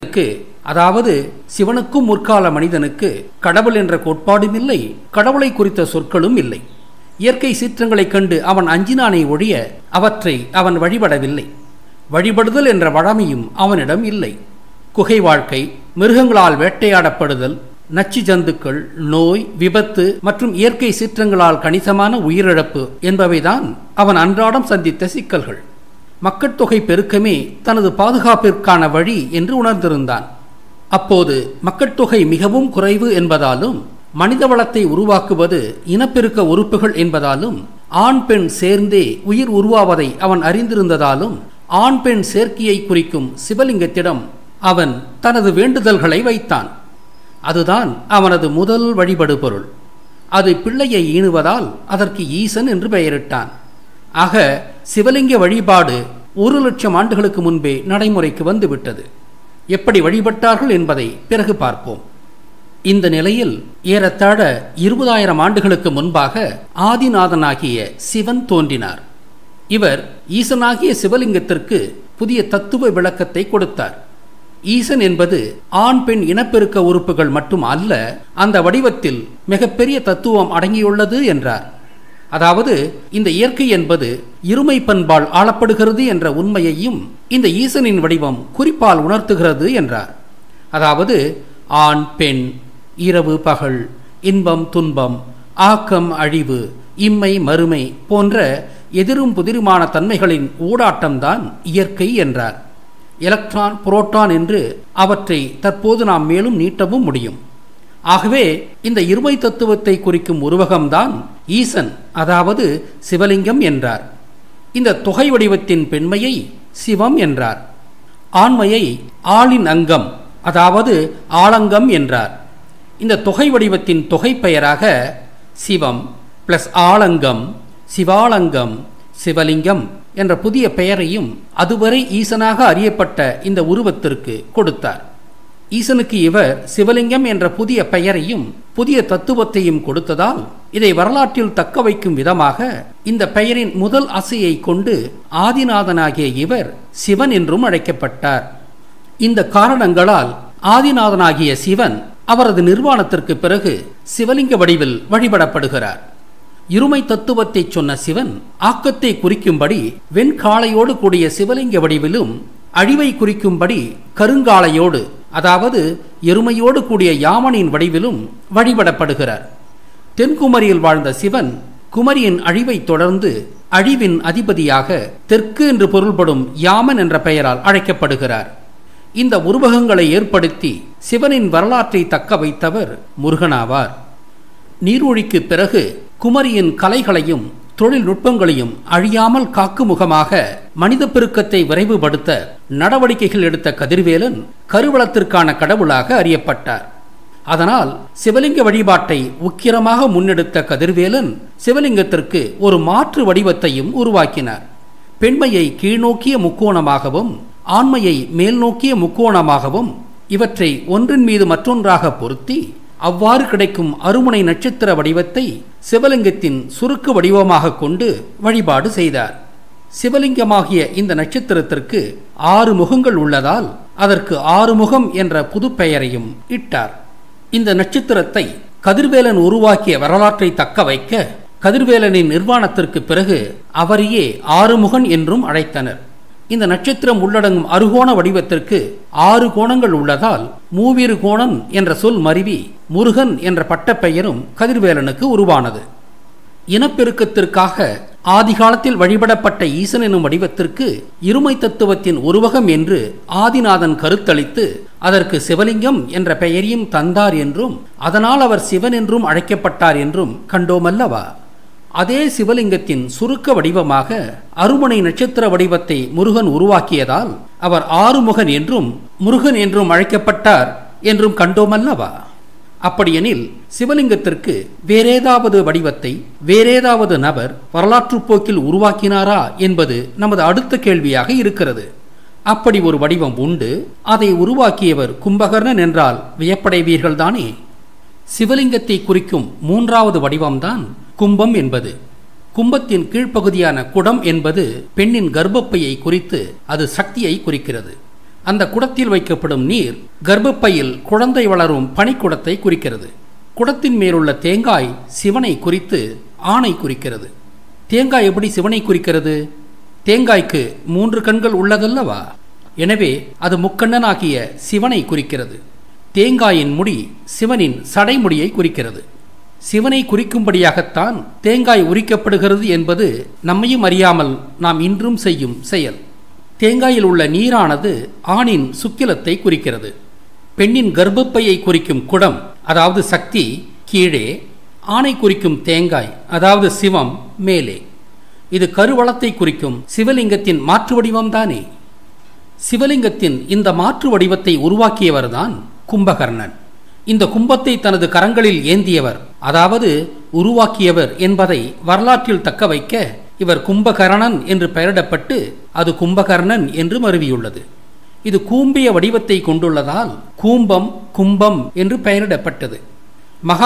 மனிதனுக்கு அதாவது சிவனுக்கும் முற்கால மனிதனுக்கு கடவுள் என்ற கோட்பாடும் இல்லை கடவுளை குறித்த சொற்களும் இல்லை இயற்கை சீற்றங்களைக் கண்டு அவன் அஞ்சினானை ஒழிய அவற்றை அவன் வழிபடவில்லை வழிபடுதல் என்ற வழமையும் அவனிடம் இல்லை குகை வாழ்க்கை மிருகங்களால் வேட்டையாடப்படுதல் நச்சு ஜந்துக்கள் நோய் விபத்து மற்றும் இயற்கை சீற்றங்களால் கணிசமான உயிரிழப்பு என்பவைதான் அவன் அன்றாடம் சந்தித்த சிக்கல்கள் மக்கட்தொகை பெருக்கமே தனது பாதுகாப்பிற்கான வழி என்று உணர்ந்திருந்தான் அப்போது மக்கட்தொகை மிகவும் குறைவு என்பதாலும் மனித வளத்தை உருவாக்குவது இனப்பெருக்க உறுப்புகள் என்பதாலும் ஆண் பெண் சேர்ந்தே உயிர் உருவாவதை அவன் அறிந்திருந்ததாலும் ஆண் பெண் சேர்க்கையை குறிக்கும் சிவலிங்கத்திடம் அவன் தனது வேண்டுதல்களை வைத்தான் அதுதான் அவனது முதல் வழிபடு பொருள் அது பிள்ளையை ஈணுவதால் அதற்கு ஈசன் என்று பெயரிட்டான் ஆக சிவலிங்க வழிபாடு ஒரு லட்சம் ஆண்டுகளுக்கு முன்பே நடைமுறைக்கு வந்துவிட்டது எப்படி வழிபட்டார்கள் என்பதை பிறகு பார்ப்போம் இந்த நிலையில் ஏறத்தாழ இருபதாயிரம் ஆண்டுகளுக்கு முன்பாக ஆதிநாதனாகிய சிவன் தோன்றினார் இவர் ஈசனாகிய சிவலிங்கத்திற்கு புதிய தத்துவ விளக்கத்தை கொடுத்தார் ஈசன் என்பது ஆண் பெண் இனப்பெருக்க உறுப்புகள் மட்டும் அல்ல அந்த வடிவத்தில் மிகப்பெரிய தத்துவம் அடங்கியுள்ளது என்றார் அதாவது இந்த இயற்கை என்பது இருமை பண்பால் ஆளப்படுகிறது என்ற உண்மையையும் இந்த ஈசனின் வடிவம் குறிப்பால் உணர்த்துகிறது என்றார் அதாவது ஆண் பெண் இரவு பகல் இன்பம் துன்பம் ஆக்கம் அழிவு இம்மை மறுமை போன்ற எதிரும் புதிருமான தன்மைகளின் ஊடாட்டம்தான் இயற்கை என்றார் எலக்ட்ரான் புரோட்டான் என்று அவற்றை தற்போது நாம் மேலும் நீட்டவும் முடியும் ஆகவே இந்த இருமை தத்துவத்தை குறிக்கும் உருவகம்தான் ஈசன் அதாவது சிவலிங்கம் என்றார் இந்த தொகை வடிவத்தின் பெண்மையை சிவம் என்றார் ஆண்மையை ஆளின் அங்கம் அதாவது ஆளங்கம் என்றார் இந்த தொகை வடிவத்தின் தொகை பெயராக சிவம் பிளஸ் ஆளங்கம் சிவாளங்கம் சிவலிங்கம் என்ற புதிய பெயரையும் அதுவரை ஈசனாக அறியப்பட்ட இந்த உருவத்திற்கு கொடுத்தார் ஈசனுக்கு இவர் சிவலிங்கம் என்ற புதிய பெயரையும் புதிய தத்துவத்தையும் கொடுத்ததால் இதை வரலாற்றில் தக்க வைக்கும் விதமாக இந்த பெயரின் முதல் அசையை கொண்டு ஆதிநாதனாகிய இவர் சிவன் என்றும் அழைக்கப்பட்டார் இந்த காரணங்களால் ஆதிநாதனாகிய சிவன் அவரது நிர்வாணத்திற்கு பிறகு சிவலிங்க வடிவில் வழிபடப்படுகிறார் இருமை தத்துவத்தை சொன்ன சிவன் ஆக்கத்தை குறிக்கும்படி வெண்காளையோடு கூடிய சிவலிங்க வடிவிலும் அழிவை குறிக்கும்படி கருங்காளையோடு அதாவது எருமையோடு கூடிய யாமனின் வடிவிலும் வழிபடப்படுகிறார் தென்குமரியில் வாழ்ந்த சிவன் குமரியின் அழிவை தொடர்ந்து அழிவின் அதிபதியாக தெற்கு என்று பொருள்படும் யாமன் என்ற பெயரால் அழைக்கப்படுகிறார் இந்த உருவகங்களை ஏற்படுத்தி சிவனின் வரலாற்றை தக்க வைத்தவர் முருகனாவார் நீர்வொழிக்கு பிறகு குமரியின் கலைகளையும் தொழில்நுட்பங்களையும் அழியாமல் காக்கும் முகமாக மனித பெருக்கத்தை விரைவுபடுத்த நடவடிக்கைகள் எடுத்த கதிர்வேலன் கருவளத்திற்கான கடவுளாக அறியப்பட்டார் அதனால் சிவலிங்க வழிபாட்டை உக்கிரமாக முன்னெடுத்த கதிர்வேலன் சிவலிங்கத்திற்கு ஒரு மாற்று வடிவத்தையும் உருவாக்கினார் பெண்மையை கீழ்நோக்கிய முக்கோணமாகவும் ஆண்மையை மேல் நோக்கிய முக்கோணமாகவும் இவற்றை ஒன்றின் மீது மற்றொன்றாக பொருத்தி அவ்வாறு கிடைக்கும் அருமுனை நட்சத்திர வடிவத்தை சிவலிங்கத்தின் சுருக்கு வடிவமாக கொண்டு வழிபாடு செய்தார் சிவலிங்கமாகிய இந்த நட்சத்திரத்திற்கு ஆறு முகங்கள் உள்ளதால் அதற்கு ஆறுமுகம் என்ற புது பெயரையும் இட்டார் இந்த நட்சத்திரத்தை கதிர்வேலன் உருவாக்கிய வரலாற்றை தக்க வைக்க கதிர்வேலனின் நிர்வாணத்திற்கு பிறகு அவரையே ஆறுமுகன் என்றும் அழைத்தனர் இந்த நட்சத்திரம் உள்ளடங்கும் அறுகோண வடிவத்திற்கு ஆறு கோணங்கள் உள்ளதால் மூவிரு கோணன் என்ற சொல் மருவி முருகன் என்ற பட்டப்பெயரும் கதிர்வேலனுக்கு உருவானது இனப்பெருக்கத்திற்காக ஆதிகாலத்தில் வழிபடப்பட்ட ஈசன் எனும் வடிவத்திற்கு இருமை தத்துவத்தின் உருவகம் என்று ஆதிநாதன் கருத்தளித்து அதற்கு சிவலிங்கம் என்ற பெயரையும் தந்தார் என்றும் அதனால் அவர் சிவன் என்றும் அழைக்கப்பட்டார் என்றும் கண்டோமல்லவா அதே சிவலிங்கத்தின் சுருக்க வடிவமாக அருமனை நட்சத்திர வடிவத்தை முருகன் உருவாக்கியதால் அவர் ஆறுமுகன் என்றும் முருகன் என்றும் அழைக்கப்பட்டார் என்றும் கண்டோமல்லவா அப்படியெனில் சிவலிங்கத்திற்கு வேறேதாவது வடிவத்தை வேறேதாவது நபர் வரலாற்று போக்கில் உருவாக்கினாரா என்பது நமது அடுத்த கேள்வியாக இருக்கிறது அப்படி ஒரு வடிவம் உண்டு அதை உருவாக்கியவர் கும்பகர்ணன் என்றால் வியப்படைவீர்கள்தானே சிவலிங்கத்தை குறிக்கும் மூன்றாவது வடிவம்தான் கும்பம் என்பது கும்பத்தின் கீழ்ப்பகுதியான குடம் என்பது பெண்ணின் கர்ப்பப்பையை குறித்து அது சக்தியை குறிக்கிறது அந்த குடத்தில் வைக்கப்படும் நீர் கர்ப்பப்பையில் குழந்தை வளரும் பனிக்குடத்தை குறிக்கிறது குடத்தின் மேலுள்ள தேங்காய் சிவனை குறித்து ஆணை குறிக்கிறது தேங்காய் எப்படி சிவனை குறிக்கிறது தேங்காய்க்கு மூன்று கண்கள் உள்ளதல்லவா எனவே அது முக்கண்ணனாகிய சிவனை குறிக்கிறது தேங்காயின் முடி சிவனின் சடைமுடியை குறிக்கிறது சிவனை குறிக்கும்படியாகத்தான் தேங்காய் உரிக்கப்படுகிறது என்பது நம்மையும் அறியாமல் நாம் இன்றும் செய்யும் செயல் தேங்காயில் உள்ள நீரானது ஆணின் சுக்கிலத்தை குறிக்கிறது பெண்ணின் கர்ப்பப்பையை குறிக்கும் குடம் அதாவது சக்தி கீழே ஆணை குறிக்கும் தேங்காய் அதாவது சிவம் மேலே இது கருவளத்தை குறிக்கும் சிவலிங்கத்தின் மாற்று வடிவம்தானே சிவலிங்கத்தின் இந்த மாற்று வடிவத்தை உருவாக்கியவர்தான் கும்பகர்ணன் இந்த கும்பத்தை தனது கரங்களில் ஏந்தியவர் அதாவது உருவாக்கியவர் என்பதை வரலாற்றில் தக்க வைக்க இவர் கும்பகர்ணன் என்று பெயரிடப்பட்டு அது கும்பகர்ணன் என்று மருவியுள்ளது இது கூம்பிய வடிவத்தை கொண்டுள்ளதால் கூம்பம் கும்பம் என்று பெயரிடப்பட்டது மகா